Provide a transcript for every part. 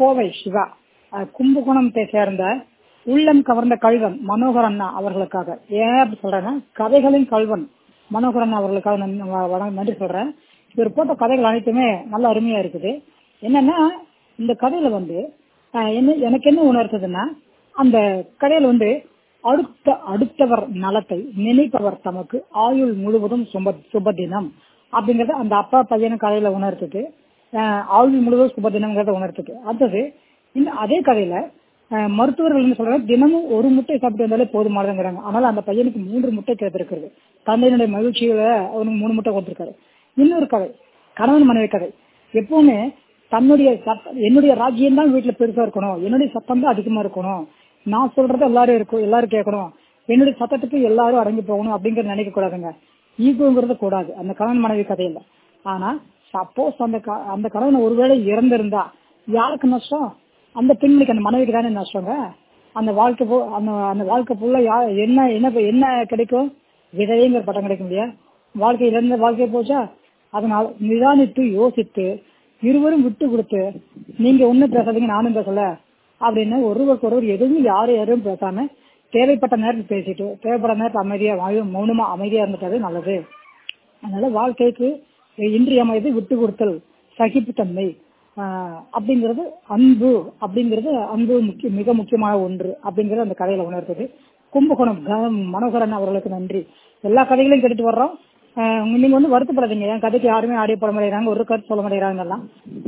கோவை சிவா அஹ், கும்பகோணத்தை சேர்ந்த உள்ளம் கவர்ந்த கல்வன் மனோகர் அண்ணா அவர்களுக்காக ஏன் அப்படி சொல்றேன்னா கதைகளின் கல்வன் மனோகர் அண்ணா அவர்களுக்காக நன்- வ- வண- நன்றி சொல்றேன் இவர் போட்ட கதைகள் அனைத்துமே நல்ல அருமையா இருக்குது என்னன்னா இந்த கதையில வந்து அஹ், என்ன எனக்கு என்ன உணர்த்துதுன்னா அந்த கதையில வந்து அடுத்த அடுத்தவர் நலத்தை நினைப்பவர் தமக்கு ஆயுள் முழுவதும் சுப சுபதினம் அப்படிங்கறத அந்த அப்பா பையன் கதையில உணர்த்துது அஹ், ஆயுள் முழுவதும் சுபதினம்ங்கிறத உணர்த்துது அடுத்தது இந்த அதே கதையில அஹ், மருத்துவர்கள் என்ன சொல்றாங்க தினமும் ஒரு முட்டை சாப்பிட்டு வந்தாலே போதுமானதுங்கிறாங்க ஆனால் அந்த பையனுக்கு மூன்று முட்டை கிடைத்திருக்கிறது தந்தையினுடைய மகிழ்ச்சியில அவனுக்கு மூணு முட்டை கொடுத்திருக்காரு இன்னொரு கதை கணவன் மனைவி கதை எப்பவுமே தன்னுடைய சத்த என்னுடைய ராஜ்யம் தான் வீட்டுல பெருசா இருக்கணும் என்னுடைய சத்தம் தான் அதிகமா இருக்கணும் நான் சொல்றத எல்லாரும் இருக்கும் எல்லாரும் கேட்கணும் என்னுடைய சத்தத்துக்கு எல்லாரும் அடங்கி போகணும் அப்படிங்கறது நினைக்க கூடாதுங்க ஈகோங்கிறது கூடாது அந்த கணவன் மனைவி கதையில ஆனா சப்போஸ் அந்த க- அந்த கணவன் ஒருவேளை இறந்திருந்தா யாருக்கு நஷ்டம் அந்த பெண்மணிக்கு அந்த மனைவிக்கு தானே நஷ்டங்க அந்த வாழ்க்கை போ அந்த அந்த வாழ்க்கை ஃபுல்லா யா என்ன என்ன என்ன கிடைக்கும் விதவைங்கிற பட்டம் கிடைக்கும் இல்லையா வாழ்க்கை இழந்த வாழ்க்கை போச்சா அதனால் நிதானித்து யோசித்து இருவரும் விட்டு கொடுத்து நீங்க ஒண்ணும் பேசாதீங்க நானும் பேசல அப்படின்னு ஒருவருக்கு ஒருவர் எதுவும் யாரும் யாரும் பேசாம தேவைப்பட்ட நேரத்தில் பேசிட்டு தேவைப்பட்ட நேரத்தில் அமைதியா வாயு மௌனமா அமைதியா இருந்துட்டாவே நல்லது அதனால வாழ்க்கைக்கு இன்றியமையது விட்டு கொடுத்தல் சகிப்புத்தன்மை ஆஹ் அப்படிங்கிறது அன்பு அப்படிங்கிறது அன்பு முக்கிய மிக முக்கியமான ஒன்று அப்படிங்கறது அந்த கதையில உணர்த்தது கும்பகோணம் க- மனோகரன் அவர்களுக்கு நன்றி எல்லா கதைகளையும் கேட்டுட்டு வர்றோம் ஆஹ் நீங்க வந்து வருத்தப்படாதீங்க என் கதைக்கு யாருமே ஆடியோ போட மாட்டேங்கிறாங்க ஒரு கருத்து சொல்ல மாட்டேங்கிறாங்க எல்லாம்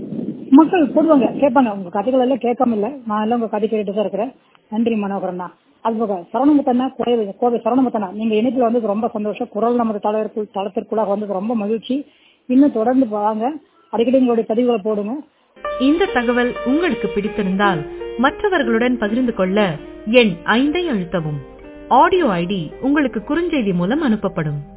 மக்கள் போடுவாங்க கேட்பாங்க உங்க கதைகள் எல்லாம் கேட்காம இல்ல நான் எல்லாம் உங்க கதை கேட்டுட்டு தான் இருக்கிறேன் நன்றி மனோகரண்ணா அது போக சரவணமுத்தண்ணா கோவை கோவை சரவணமுத்தண்ணா நீங்க இணைப்புல வந்து ரொம்ப சந்தோஷம் குரல் நமது தலைவருக்குள் தளத்திற்குள்ளாக வந்தது ரொம்ப மகிழ்ச்சி இன்னும் தொடர்ந்து வாங்க அடிக்கடி உங்களுடைய பதிவுகளை போடுங்க இந்த தகவல் உங்களுக்கு பிடித்திருந்தால் மற்றவர்களுடன் பகிர்ந்து கொள்ள எண் ஐந்தை அழுத்தவும் ஆடியோ ஐடி உங்களுக்கு குறுஞ்செய்தி மூலம் அனுப்பப்படும்